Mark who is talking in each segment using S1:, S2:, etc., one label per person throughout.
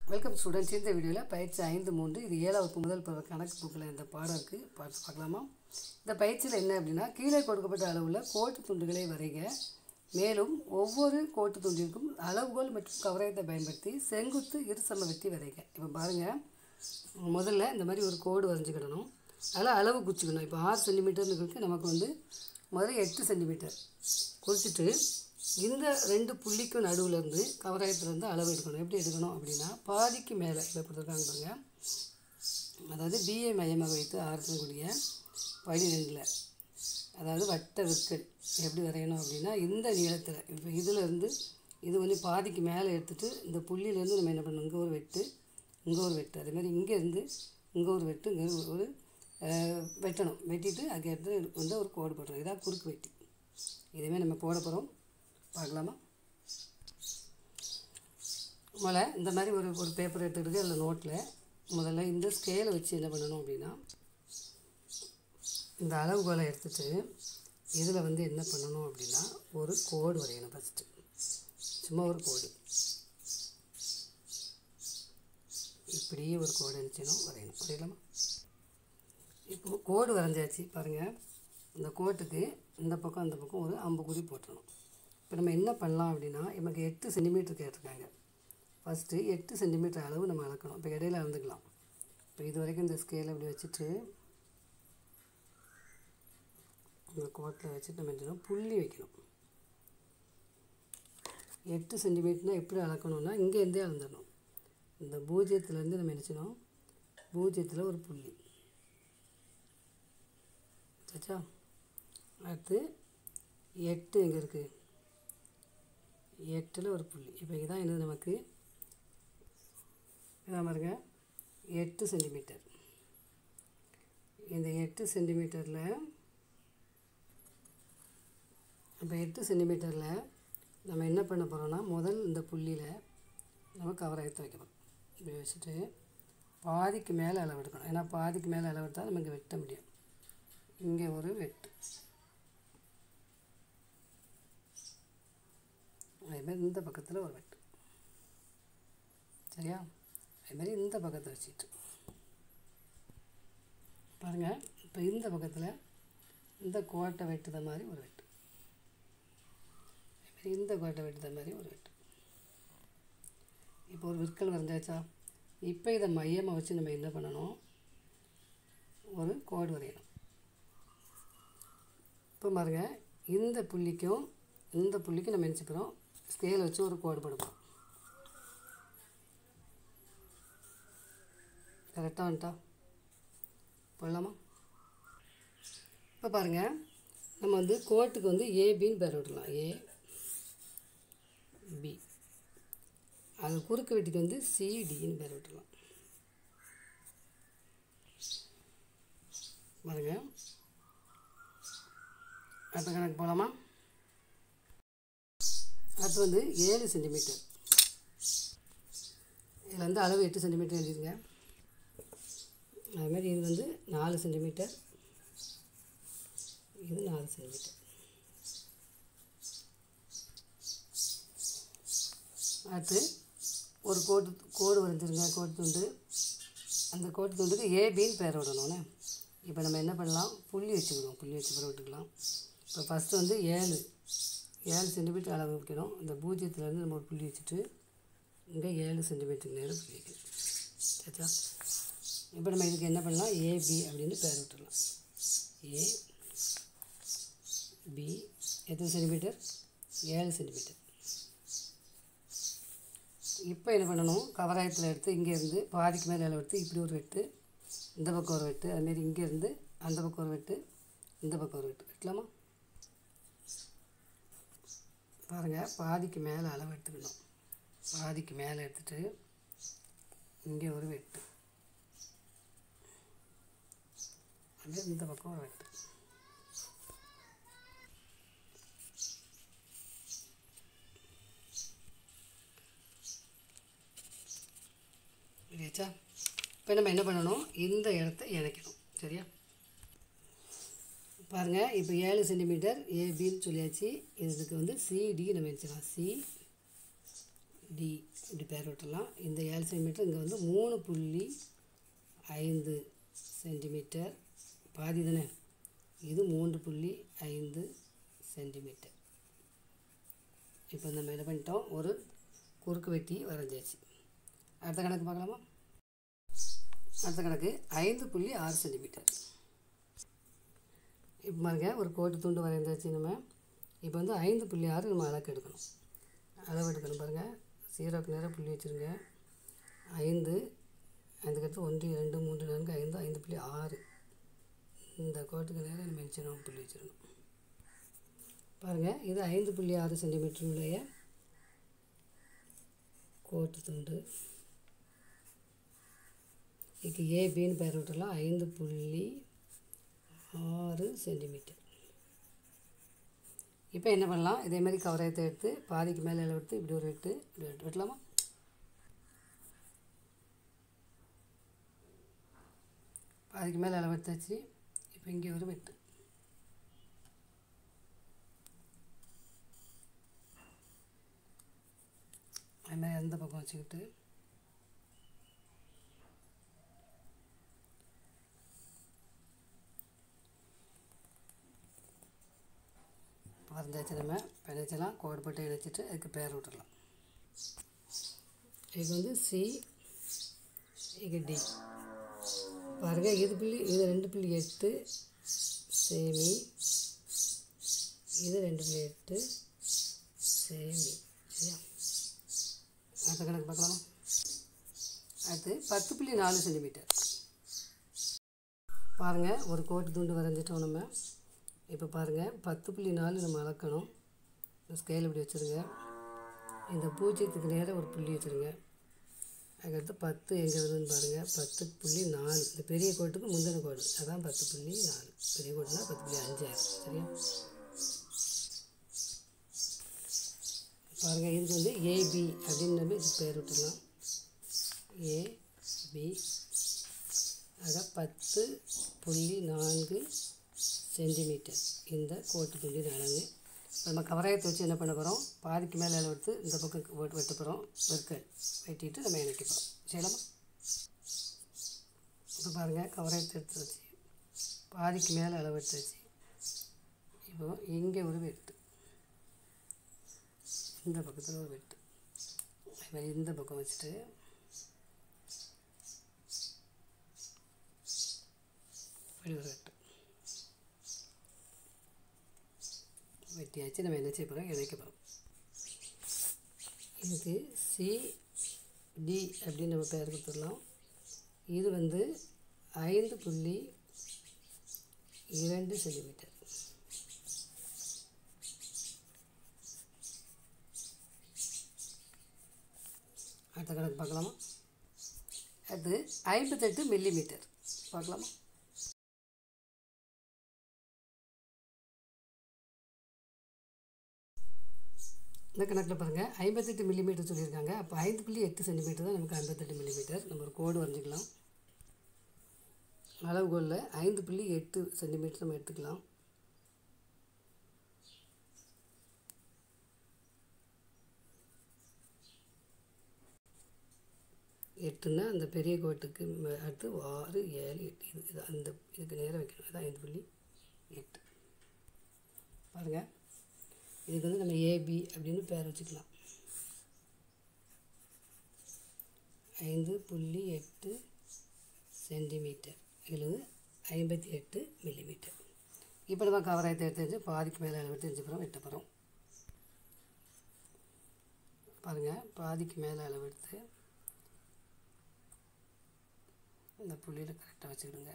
S1: Welcome students இந்த வீடியோவில் பயிற்சி ஐந்து மூன்று இது ஏழாவது முதல் பருவ கணக்கு புக்கில் இந்த பாடம் இருக்குது பார்த்து பார்க்கலாமா இந்த பயிற்சியில் என்ன அப்படின்னா கீழே கொடுக்கப்பட்ட அளவுள்ள கோட்டு துண்டுகளை வரைக மேலும் ஒவ்வொரு கோட்டு துண்டிற்கும் அளவுகோல் மற்றும் கவரயத்தை பயன்படுத்தி செங்குத்து இருசம வெட்டி வரைக இப்போ பாருங்கள் முதல்ல இந்த மாதிரி ஒரு கோடு வரைஞ்சிக்கிடணும் அதில் அளவு குறிச்சிக்கணும் இப்போ ஆறு சென்டிமீட்டர்னுக்கு நமக்கு வந்து முதல்ல எட்டு சென்டிமீட்டர் குறிச்சிட்டு இந்த ரெண்டு புள்ளிக்கும் நடுவில் இருந்து கவராயத்துலேருந்து அளவு எடுக்கணும் எப்படி எடுக்கணும் அப்படின்னா பாதிக்கு மேலே இப்போ கொடுத்துருக்காங்க பாருங்க அதாவது பிஏ மையமாக வைத்து ஆரம்பிக்கக்கூடிய பனிரெண்டில் அதாவது வட்ட விற்கல் எப்படி வரையணும் அப்படின்னா இந்த நீளத்தில் இப்போ இதில் இருந்து இது வந்து பாதிக்கு மேலே எடுத்துகிட்டு இந்த புள்ளியிலேருந்து நம்ம என்ன பண்ணணும் இங்கே ஒரு வெட்டு இங்கே ஒரு வெட்டு அதே மாதிரி இங்கேருந்து இங்கே ஒரு வெட்டு இங்கே ஒரு அஹ், வெட்டணும் வெட்டிட்டு அதுக்கு எடுத்து வந்து ஒரு கோடு போட்டுரும் இதான் குறுக்கு வெட்டி இதேமாதிரி நம்ம போட போகிறோம் பார்க்கலாமா முதல்ல இந்த மாதிரி ஒரு ஒரு பேப்பர் எடுத்துக்கிட்டு அதில் நோட்டில் முதல்ல இந்த ஸ்கேலை வச்சு என்ன பண்ணணும் அப்படின்னா இந்த அளவுகோலை எடுத்துட்டு இதில் வந்து என்ன பண்ணணும் அப்படின்னா ஒரு கோடு வரையணும் ஃபஸ்ட்டு சும்மா ஒரு கோடு இப்படியே ஒரு கோடு நினச்சினோம் வரையணும் வரையலாமா இப்போ கோடு வரைஞ்சாச்சு பாருங்கள் இந்த கோட்டுக்கு இந்த பக்கம் அந்த பக்கம் ஒரு அம்புக்குறி போட்டுடணும் இப்போ நம்ம என்ன பண்ணலாம் அப்படின்னா நமக்கு எட்டு சென்டிமீட்டர் கேட்டிருக்காங்க ஃபஸ்ட்டு எட்டு சென்டிமீட்டர் அளவு நம்ம அளக்கணும் இப்போ இடையில அளந்துக்கலாம் இப்போ இது வரைக்கும் இந்த ஸ்கேலை இப்படி வச்சுட்டு இந்த கோட்டில் வச்சுட்டு நம்ம என்ன செய்யணும்? புள்ளி வைக்கணும் எட்டு சென்டிமீட்டர்னால் எப்படி அளக்கணும்னா இங்கேருந்தே அளந்துடணும் இந்த பூஜ்ஜியத்துலேருந்து நம்ம என்ன செய்யணும் பூஜ்ஜியத்தில் ஒரு புள்ளி சச்சா அடுத்து எட்டு எங்கே இருக்குது எட்டில் ஒரு புள்ளி இப்போ இதான் என்னது நமக்கு இதான் பாருங்க எட்டு சென்டிமீட்டர் இந்த எட்டு சென்டிமீட்டரில் இப்போ எட்டு சென்டிமீட்டரில் நம்ம என்ன பண்ண போகிறோம்னா முதல் இந்த புள்ளியில் நம்ம கவர் எடுத்து வைக்க போகிறோம் இப்படி வச்சுட்டு பாதிக்கு மேலே அளவு எடுக்கணும் ஏன்னா பாதிக்கு மேலே அளவு எடுத்தால் நமக்கு வெட்ட முடியும் இங்கே ஒரு வெட்டு அதேமாதிரி இந்த பக்கத்தில் ஒரு வெட்டு சரியா அதேமாதிரி இந்த பக்கத்தை வச்சுட்டு பாருங்கள் இப்போ இந்த பக்கத்தில் இந்த கோட்டை வெட்டுத மாதிரி ஒரு வெட்டு அதேமாதிரி இந்த கோட்டை வெட்டுத மாதிரி ஒரு வெட்டு இப்போ ஒரு விற்கல் வரைஞ்சாச்சா இப்போ இதை மையமாக வச்சு நம்ம என்ன பண்ணணும் ஒரு கோடு வரையணும் இப்போ பாருங்க இந்த புள்ளிக்கும் இந்த புள்ளிக்கும் நம்ம நினச்சிக்கிறோம் ஸ்கேல் வச்சு ஒரு கோடு போடுவோம் கரெக்டாக வந்துட்டா போடலாமா இப்போ பாருங்கள் நம்ம வந்து கோட்டுக்கு வந்து ஏபின்னு பேர் விடலாம் ஏ பி அது குறுக்கு வெட்டிக்கு வந்து சிடின்னு பேர் விட்டுலாம் பாருங்க அடுத்த கணக்கு போகலாமா அடுத்து வந்து ஏழு சென்டிமீட்டர் இதில் வந்து அளவு எட்டு சென்டிமீட்டர் எழுதிருங்க அதுமாதிரி இது வந்து நாலு சென்டிமீட்டர் இது நாலு சென்டிமீட்டர் அடுத்து ஒரு கோட்டு கோடு வரைஞ்சிருங்க கோட்டு துண்டு அந்த கோட்டு துண்டுக்கு ஏபின்னு பேர் விடணும்னே இப்போ நம்ம என்ன பண்ணலாம் புள்ளி வச்சுக்கணும் புள்ளி வச்சு பிறகு விட்டுக்கலாம் இப்போ ஃபஸ்ட்டு வந்து ஏழு ஏழு சென்டிமீட்டர் அளவு வைக்கணும் இந்த பூஜ்ஜியத்துலேருந்து நம்ம ஒரு புள்ளி வச்சுட்டு இங்கே ஏழு சென்டிமீட்டருக்கு நேரம் புள்ளி வைக்கணும் சரிச்சா இப்போ நம்ம இதுக்கு என்ன பண்ணலாம் ஏபி அப்படின்னு பேர் விட்டுடலாம் ஏ பி எத்தனை சென்டிமீட்டர் ஏழு சென்டிமீட்டர் இப்போ என்ன பண்ணணும் கவராயத்தில் எடுத்து இங்கேருந்து பாதிக்கு மேலே அளவு எடுத்து இப்படி ஒரு வெட்டு இந்த பக்கம் ஒரு வெட்டு அதுமாரி இங்கேருந்து அந்த பக்கம் ஒரு வெட்டு இந்த பக்கம் ஒரு வெட்டு வெட்டலாமா பாருங்கள் பாதிக்கு மேலே அளவு எடுத்துக்கணும் பாதிக்கு மேலே எடுத்துட்டு இங்கே ஒரு வெட்டு அப்படியே இந்த பக்கம் ஒரு வெட்டு புரியாச்சா இப்போ நம்ம என்ன பண்ணணும் இந்த இடத்த இணைக்கணும் சரியா பாருங்கள் இப்போ ஏழு சென்டிமீட்டர் ஏபின்னு சொல்லியாச்சு இதுக்கு வந்து சிடி நம்ம வச்சுக்கலாம் சி டி இப்படி பேர் விட்டுடலாம் இந்த ஏழு சென்டிமீட்டர் இங்கே வந்து மூணு புள்ளி ஐந்து சென்டிமீட்டர் பாதி தானே இது மூன்று புள்ளி ஐந்து சென்டிமீட்டர் இப்போ நம்ம என்ன பண்ணிட்டோம் ஒரு குறுக்கு வெட்டி வரைஞ்சாச்சு அடுத்த கணக்கு பார்க்கலாமா அடுத்த கணக்கு ஐந்து புள்ளி ஆறு சென்டிமீட்டர் இப்போ பாருங்க ஒரு கோட்டு துண்டு வரைந்தாச்சு நம்ம இப்போ வந்து ஐந்து புள்ளி ஆறு நம்ம அளக்கு எடுக்கணும் அளவு எடுக்கணும் பாருங்கள் சீரோக்கு நேரம் புள்ளி வச்சுருங்க ஐந்து அதுக்கடுத்து ஒன்று இரண்டு மூன்று நான்கு ஐந்து ஐந்து புள்ளி ஆறு இந்த கோட்டுக்கு நேரம் நம்ம வச்சிடணும் புள்ளி வச்சிடணும் பாருங்கள் இது ஐந்து புள்ளி ஆறு சென்டிமீட்டர் உடைய கோட்டு துண்டு இதுக்கு ஏபின்னு பேர் விட்டுலாம் ஐந்து புள்ளி ஆறு சென்டிமீட்டர் இப்போ என்ன பண்ணலாம் இதே மாதிரி கவரயத்தை எடுத்து பாதிக்கு மேலே இலை எடுத்து இப்படி ஒரு வெட்டு இப்படி வெட்டு வெட்டலாமா பாதிக்கு மேலே இலை எடுத்தாச்சு இப்போ இங்கே ஒரு வெட்டு அது மாதிரி அந்த பக்கம் வச்சுக்கிட்டு வரைஞ்சாச்சு நம்ம பிணைச்சலாம் கோடு போட்டு இணைச்சிட்டு அதுக்கு பேர் விட்டுடலாம் இது வந்து சி இது டி பாருங்கள் இது புள்ளி இது ரெண்டு புள்ளி எட்டு சேமி இது ரெண்டு புள்ளி எட்டு சேமி சரியா அடுத்த கணக்கு பார்க்கலாமா அடுத்து பத்து புள்ளி நாலு சென்டிமீட்டர் பாருங்கள் ஒரு கோட்டு துண்டு வரைஞ்சிட்டோம் நம்ம இப்போ பாருங்கள் பத்து புள்ளி நாலு நம்ம அளக்கணும் இந்த ஸ்கேல் இப்படி வச்சுருங்க இந்த பூஜ்ஜியத்துக்கு நேராக ஒரு புள்ளி வச்சுருங்க அதுக்கடுத்து பத்து எங்கே வருதுன்னு பாருங்கள் பத்து புள்ளி நாலு இந்த பெரிய கோட்டுக்கு முந்தின கோடு அதான் பத்து புள்ளி நாலு பெரிய கோடுனா பத்து புள்ளி அஞ்சாயிரம் சரியா பாருங்கள் இதுக்கு வந்து ஏபி அப்படின்னு நம்ம இதுக்கு பேர் விட்டுடலாம் ஏபி ஆக பத்து புள்ளி நான்கு சென்டிமீட்டர் இந்த கோட்டு துண்டி அளவு நம்ம கவராயத்தை வச்சு என்ன பண்ண போகிறோம் பாதிக்கு மேலே எடுத்து இந்த பக்கம் வெட்டு வெட்ட போகிறோம் வெற்கல் வெட்டிட்டு நம்ம இணைக்க போகிறோம் செய்யலாமா இப்போ பாருங்கள் கவராயத்தை எடுத்து வச்சு பாதிக்கு மேலே அளவு எடுத்து வச்சு இப்போ இங்கே ஒரு வெட்டு இந்த பக்கத்தில் ஒரு வெட்டு அது மாதிரி இந்த பக்கம் வச்சுட்டு இப்படி ஒரு வெட்டு வெட்டியாச்சு நம்ம என்ன செய்ய போகிறோம் இணைக்க போகிறோம் இதுக்கு சி டி அப்படின்னு நம்ம பேர் கொடுத்துடலாம் இது வந்து ஐந்து புள்ளி இரண்டு சென்டிமீட்டர் அடுத்த கணக்கு பார்க்கலாமா அது ஐம்பத்தெட்டு மில்லி மீட்டர் பார்க்கலாமா இந்த கணக்கில் பாருங்கள் ஐம்பத்தெட்டு மில்லிமீட்டர் சொல்லியிருக்காங்க அப்போ ஐந்து புள்ளி எட்டு சென்டிமீட்டர் தான் நமக்கு ஐம்பத்தெட்டு மில்லிமீட்டர் நம்ம ஒரு கோடு வரைஞ்சிக்கலாம் அளவுகோலில் ஐந்து புள்ளி எட்டு சென்டிமீட்டர் நம்ம எடுத்துக்கலாம் எட்டுன்னா அந்த பெரிய கோட்டுக்கு மே- அடுத்து ஆறு ஏழு எட்டு இது இது அந்த இதுக்கு நேரம் வைக்கணும் அதான் ஐந்து புள்ளி எட்டு பாருங்கள் இதுக்கு வந்து நம்ம ஏபி அப்படின்னு பேர் வச்சுக்கலாம் ஐந்து புள்ளி எட்டு சென்டிமீட்டர் அல்லது ஐம்பத்தி எட்டு மில்லிமீட்டர் இப்போ நம்ம கவராயத்தை எடுத்து வச்சு பாதிக்கு மேலே அளவு எடுத்து போகிறோம் வெட்ட போகிறோம் பாருங்கள் பாதிக்கு மேலே அளவு எடுத்து இந்த புள்ளியில் கரெக்டாக வச்சுக்கிடுங்க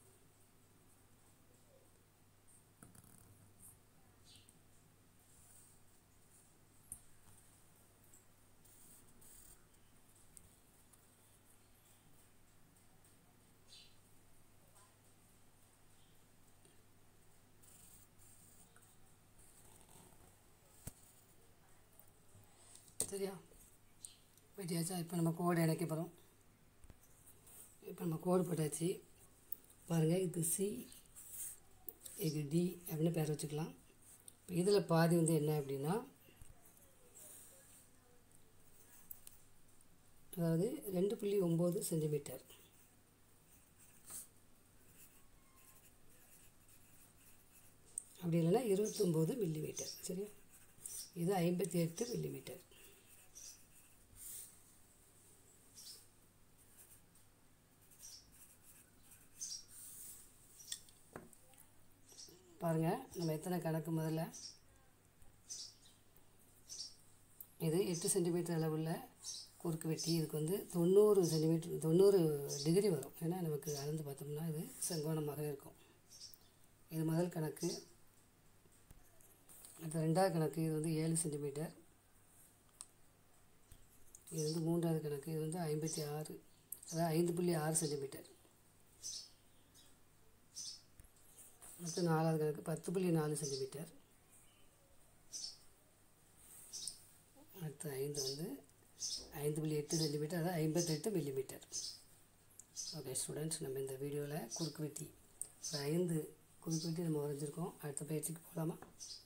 S1: சரியா வெட்டியாச்சா இப்போ நம்ம கோடு இணைக்க போகிறோம் இப்போ நம்ம கோடு போட்டாச்சு பாருங்கள் இது சி இது டி அப்படின்னு பேர் வச்சுக்கலாம் இப்போ இதில் பாதி வந்து என்ன அப்படின்னா அதாவது ரெண்டு புள்ளி ஒம்பது சென்டிமீட்டர் அப்படி இல்லைன்னா இருபத்தொம்போது மில்லிமீட்டர் சரியா இது ஐம்பத்தி எட்டு மில்லிமீட்டர் பாருங்கள் நம்ம எத்தனை கணக்கு முதல்ல இது எட்டு சென்டிமீட்டர் அளவுள்ள குறுக்கு வெட்டி இதுக்கு வந்து தொண்ணூறு சென்டிமீட்டர் தொண்ணூறு டிகிரி வரும் ஏன்னா நமக்கு அளந்து பார்த்தோம்னா இது செங்கோணமாக இருக்கும் இது முதல் கணக்கு அடுத்த ரெண்டாவது கணக்கு இது வந்து ஏழு சென்டிமீட்டர் இது வந்து மூன்றாவது கணக்கு இது வந்து ஐம்பத்தி ஆறு அதாவது ஐந்து புள்ளி ஆறு சென்டிமீட்டர் அடுத்து நாலாவது கணக்கு பத்து புள்ளி நாலு சென்டிமீட்டர் அடுத்து ஐந்து வந்து ஐந்து புள்ளி எட்டு சென்டிமீட்டர் அதாவது ஐம்பத்தெட்டு மில்லிமீட்டர் ஓகே ஸ்டூடெண்ட்ஸ் நம்ம இந்த வீடியோவில் குறுக்கு வெட்டி ஒரு ஐந்து குறுக்கு வெட்டி நம்ம வரைஞ்சிருக்கோம் அடுத்த பயிற்சிக்கு போகலாமா